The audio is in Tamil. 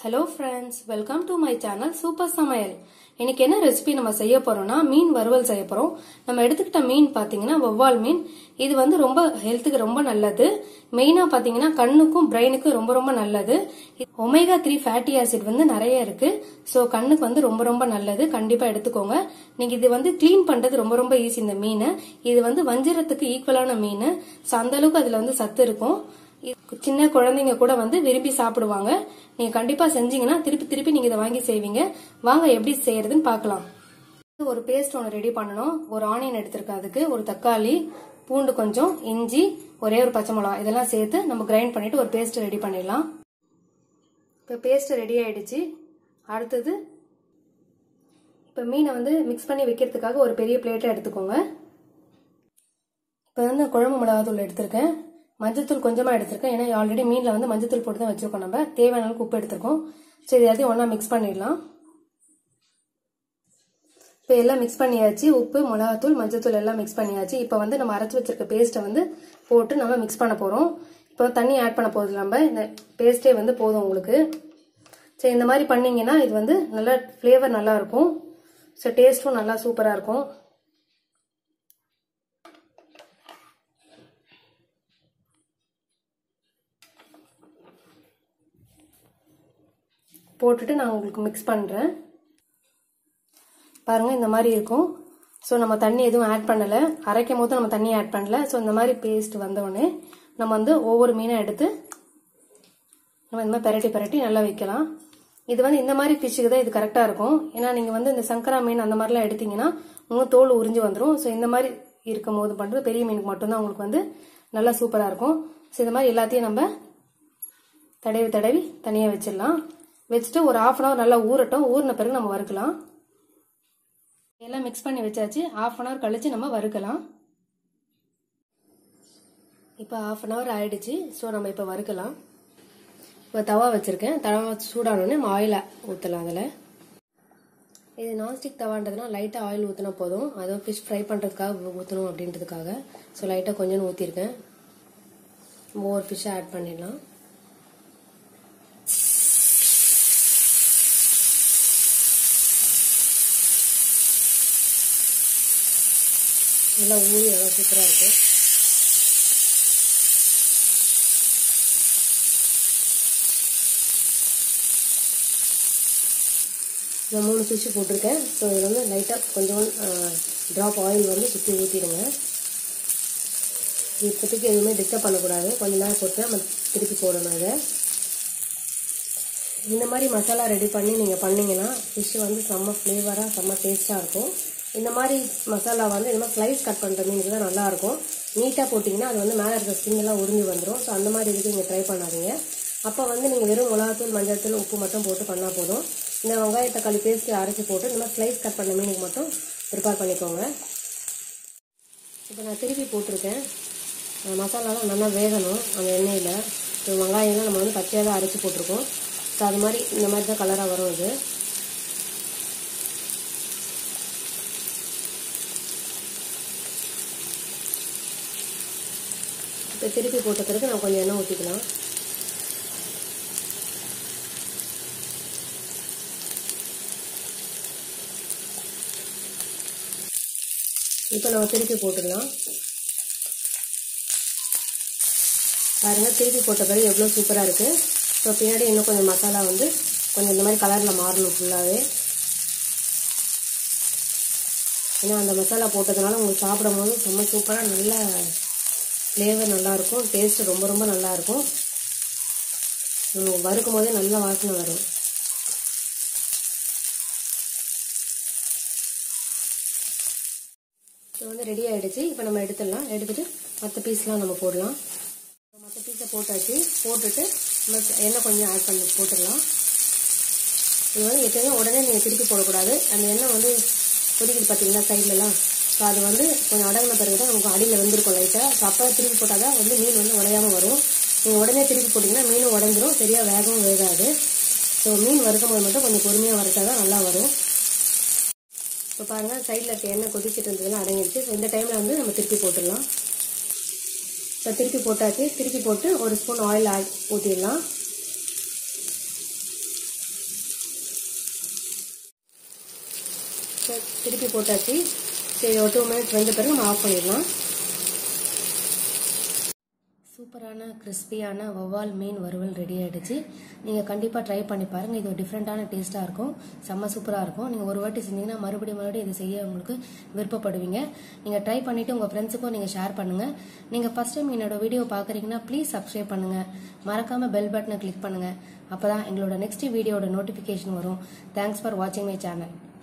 hello friends welcome to my channel super சமையல் இன்னைக்கு என்ன ரெசிபி நம்ம செய்ய போறோம்னா மீன் வறுவல் செய்ய போறோம் நம்ம எடுத்துக்கிட்ட மீன் பாத்தீங்கன்னா வவ்வால் மீன் இது வந்து ரொம்ப ஹெல்த்துக்கு ரொம்ப நல்லது மெயினா பாத்தீங்கன்னா கண்ணுக்கும் பிரெயினுக்கும் ரொம்ப ரொம்ப நல்லது ஒமேகா த்ரீ ஃபேட்டி ஆசிட் வந்து நிறைய இருக்கு ஸோ கண்ணுக்கு வந்து ரொம்ப ரொம்ப நல்லது கண்டிப்பா எடுத்துக்கோங்க நீங்க இது வந்து க்ளீன் பண்றது ரொம்ப ரொம்ப ஈஸி இந்த மீன் இது வந்து வஞ்சிரத்துக்கு ஈக்குவலான மீன் ஸோ அந்த அளவுக்கு அதுல வந்து சத்து இருக்கும் இது சின்ன குழந்தைங்க கூட வந்து விரும்பி சாப்பிடுவாங்க நீங்க கண்டிப்பா செஞ்சீங்கன்னா திருப்பி திருப்பி நீங்க இதை வாங்கி செய்வீங்க வாங்க எப்படி செய்யறதுன்னு பார்க்கலாம் ஒரு பேஸ்ட் ஒன்று ரெடி பண்ணணும் ஒரு ஆனியன் எடுத்திருக்கேன் அதுக்கு ஒரு தக்காளி பூண்டு கொஞ்சம் இஞ்சி ஒரே ஒரு பச்சை மிளகா இதெல்லாம் சேர்த்து நம்ம கிரைண்ட் பண்ணிட்டு ஒரு பேஸ்ட் ரெடி பண்ணிடலாம் இப்போ பேஸ்ட் ரெடி ஆயிடுச்சு அடுத்தது இப்போ மீனை வந்து மிக்ஸ் பண்ணி வைக்கிறதுக்காக ஒரு பெரிய பிளேட்டை எடுத்துக்கோங்க இப்போ வந்து குழம்பு மிளகாத்தூள் எடுத்திருக்கேன் மஞ்சத்தூள் கொஞ்சமாக எடுத்திருக்கேன் ஏன்னா ஆல்ரெடி மீனில் வந்து மஞ்சத்தூள் போட்டு தான் வச்சிருக்கோம் நம்ம தேவையான அளவுக்கு உப்பு எடுத்திருக்கோம் சரி எல்லாத்தையும் ஒன்றா மிக்ஸ் பண்ணிடலாம் இப்போ எல்லாம் மிக்ஸ் பண்ணியாச்சு உப்பு மிளகாத்தூள் மஞ்சத்தூள் எல்லாம் மிக்ஸ் பண்ணியாச்சு இப்போ வந்து நம்ம அரைச்சி வச்சிருக்க பேஸ்ட்டை வந்து போட்டு நம்ம மிக்ஸ் பண்ண போகிறோம் இப்போ தண்ணி ஆட் பண்ண போகுது நம்ம இந்த பேஸ்ட்டே வந்து போதும் உங்களுக்கு சரி இந்த மாதிரி பண்ணீங்கன்னா இது வந்து நல்லா ஃப்ளேவர் நல்லா இருக்கும் ஸோ டேஸ்ட்டும் நல்லா சூப்பராக இருக்கும் போட்டுட்டு நான் உங்களுக்கு மிக்ஸ் பண்ணுறேன் பாருங்கள் இந்த மாதிரி இருக்கும் ஸோ நம்ம தண்ணி எதுவும் ஆட் பண்ணலை அரைக்கும் போது நம்ம தண்ணி ஆட் பண்ணல ஸோ இந்த மாதிரி பேஸ்ட் வந்தோடனே நம்ம வந்து ஒவ்வொரு மீனை எடுத்து நம்ம இந்த மாதிரி பெரட்டி பெரட்டி நல்லா வைக்கலாம் இது வந்து இந்த மாதிரி ஃபிஷ்ஷுக்கு தான் இது கரெக்டாக இருக்கும் ஏன்னா நீங்கள் வந்து இந்த சங்கரா மீன் அந்த மாதிரிலாம் எடுத்தீங்கன்னா உங்களுக்கு தோல் உறிஞ்சு வந்துடும் ஸோ இந்த மாதிரி இருக்கும் போது பண்ணுறது பெரிய மீனுக்கு மட்டும்தான் உங்களுக்கு வந்து நல்லா சூப்பராக இருக்கும் ஸோ இந்த மாதிரி எல்லாத்தையும் நம்ம தடவி தடவி தனியாக வச்சிடலாம் வச்சுட்டு ஒரு ஆஃப் அன் ஹவர் நல்லா ஊறட்டும் ஊறின பிறகு நம்ம வறுக்கலாம் எல்லாம் மிக்ஸ் பண்ணி வச்சாச்சு ஆஃப் அன் ஹவர் கழிச்சு நம்ம வறுக்கலாம் இப்போ ஆஃப் அன் ஹவர் ஆயிடுச்சு ஸோ நம்ம இப்போ வறுக்கலாம் இப்போ தவா வச்சுருக்கேன் தவா சூடானோடனே நம்ம ஆயிலை ஊற்றலாம் அதில் இது நான்ஸ்டிக் தவான்றதுனா லைட்டாக ஆயில் ஊற்றினா போதும் அதுவும் ஃபிஷ் ஃப்ரை பண்ணுறதுக்காக ஊற்றணும் அப்படின்றதுக்காக ஸோ லைட்டாக கொஞ்சம் ஊற்றிருக்கேன் ஒவ்வொரு ஃபிஷ்ஷை ஆட் பண்ணிடலாம் நல்லா ஊறி நல்லா சூப்பராக இருக்கு நான் மூணு ஃபிஷ்ஷு போட்டிருக்கேன் ஸோ இதில் வந்து லைட்டாக கொஞ்சம் ட்ராப் ஆயில் வந்து சுற்றி ஊற்றிடுங்க இப்போதைக்கு எதுவுமே டிஸ்டர்ப் பண்ணக்கூடாது கொஞ்ச நேரம் போட்டு நம்ம திருப்பி போடணும் அதை இந்த மாதிரி மசாலா ரெடி பண்ணி நீங்கள் பண்ணிங்கன்னா ஃபிஷ் வந்து செம்ம ஃப்ளேவராக செம்ம டேஸ்ட்டாக இருக்கும் இந்த மாதிரி மசாலா வந்து இந்த மாதிரி ஸ்லைஸ் கட் பண்ணுற மீனுக்கு தான் நல்லாயிருக்கும் நீட்டாக போட்டிங்கன்னா அது வந்து மேலே இருக்க ஸ்கின் எல்லாம் உறிஞ்சு வந்துடும் ஸோ அந்த மாதிரி இதுக்கு நீங்கள் ட்ரை பண்ணாதீங்க அப்போ வந்து நீங்கள் வெறும் மிளகாத்தூள் மஞ்சள் உப்பு மட்டும் போட்டு பண்ணால் போதும் இந்த வெங்காய தக்காளி பேஸ்ட்டு அரைச்சி போட்டு இந்த மாதிரி ஸ்லைஸ் கட் பண்ண மீனுக்கு மட்டும் ப்ரிப்பேர் பண்ணிக்கோங்க இப்போ நான் திருப்பி போட்டிருக்கேன் மசாலாலாம் நல்லா வேகணும் அந்த எண்ணெயில் இப்போ வெங்காயம்லாம் நம்ம வந்து பச்சையாக தான் அரைச்சி போட்டிருக்கோம் ஸோ அது மாதிரி இந்த மாதிரி தான் கலராக வரும் இது இப்போ திருப்பி போட்ட பிறகு நான் கொஞ்சம் எண்ணெய் ஊற்றிக்கலாம் இப்போ நம்ம திருப்பி போட்டுடலாம் பாருங்க திருப்பி போட்ட பிறகு எவ்வளோ சூப்பராக இருக்குது ஸோ பின்னாடி இன்னும் கொஞ்சம் மசாலா வந்து கொஞ்சம் இந்த மாதிரி கலரில் மாறணும் ஃபுல்லாகவே ஏன்னா அந்த மசாலா போட்டதுனால உங்களுக்கு சாப்பிடும் போது செம்ம சூப்பராக நல்ல ஃப்ளேவர் நல்லாயிருக்கும் டேஸ்ட்டு ரொம்ப ரொம்ப நல்லாயிருக்கும் வறுக்கும் போதே நல்ல வாசனை வரும் இது வந்து ரெடி ஆகிடுச்சு இப்போ நம்ம எடுத்துடலாம் எடுத்துகிட்டு மற்ற பீஸ்லாம் நம்ம போடலாம் மற்ற பீஸை போட்டாச்சு போட்டுட்டு நம்ம எண்ணெய் கொஞ்சம் ஆட் பண்ணி போட்டுடலாம் இது வந்து எப்பயுமே உடனே நீங்கள் திருப்பி போடக்கூடாது அந்த எண்ணெய் வந்து கொதிக்குது பார்த்தீங்களா சைட்லலாம் ஸோ அது வந்து கொஞ்சம் அடங்கின பிறகு தான் நமக்கு அடியில் வெந்திருக்கும் லைட்டாக ஸோ அப்போ திருப்பி போட்டால் தான் வந்து மீன் வந்து உடையாமல் வரும் நீங்கள் உடனே திருப்பி போட்டிங்கன்னா மீன் உடஞ்சிரும் சரியாக வேகவும் வேகாது ஸோ மீன் வறுக்கும் போது மட்டும் கொஞ்சம் பொறுமையாக வறுத்தா தான் நல்லா வரும் இப்போ பாருங்கள் சைடில் இருக்க எண்ணெய் கொதிச்சிட்டு இருந்ததுலாம் அடங்கிடுச்சு ஸோ இந்த டைமில் வந்து நம்ம திருப்பி போட்டுடலாம் இப்போ திருப்பி போட்டாச்சு திருப்பி போட்டு ஒரு ஸ்பூன் ஆயில் ஆட் ஊற்றிடலாம் So, திருப்பி போட்டாச்சு சரி ஒரு டூ மினிட்ஸ் வெந்த பிறகு நம்ம ஆஃப் பண்ணிடலாம் சூப்பரான கிறிஸ்பியான வவ்வால் மீன் வறுவல் ரெடி ஆயிடுச்சு நீங்கள் கண்டிப்பாக ட்ரை பண்ணி பாருங்கள் இது ஒரு டிஃப்ரெண்ட்டான டேஸ்ட்டாக இருக்கும் செம்ம சூப்பராக இருக்கும் நீங்கள் ஒரு வாட்டி செஞ்சீங்கன்னா மறுபடியும் மறுபடியும் இது செய்ய உங்களுக்கு விருப்பப்படுவீங்க நீங்கள் ட்ரை பண்ணிவிட்டு உங்கள் ஃப்ரெண்ட்ஸுக்கும் நீங்கள் ஷேர் பண்ணுங்கள் நீங்கள் ஃபஸ்ட் டைம் என்னோட வீடியோ பார்க்குறீங்கன்னா ப்ளீஸ் சப்ஸ்கிரைப் பண்ணுங்கள் மறக்காமல் பெல் பட்டனை கிளிக் பண்ணுங்கள் அப்போ தான் எங்களோட நெக்ஸ்ட் வீடியோட நோட்டிஃபிகேஷன் வரும் தேங்க்ஸ் ஃபார் வாட்சிங் மை சேனல்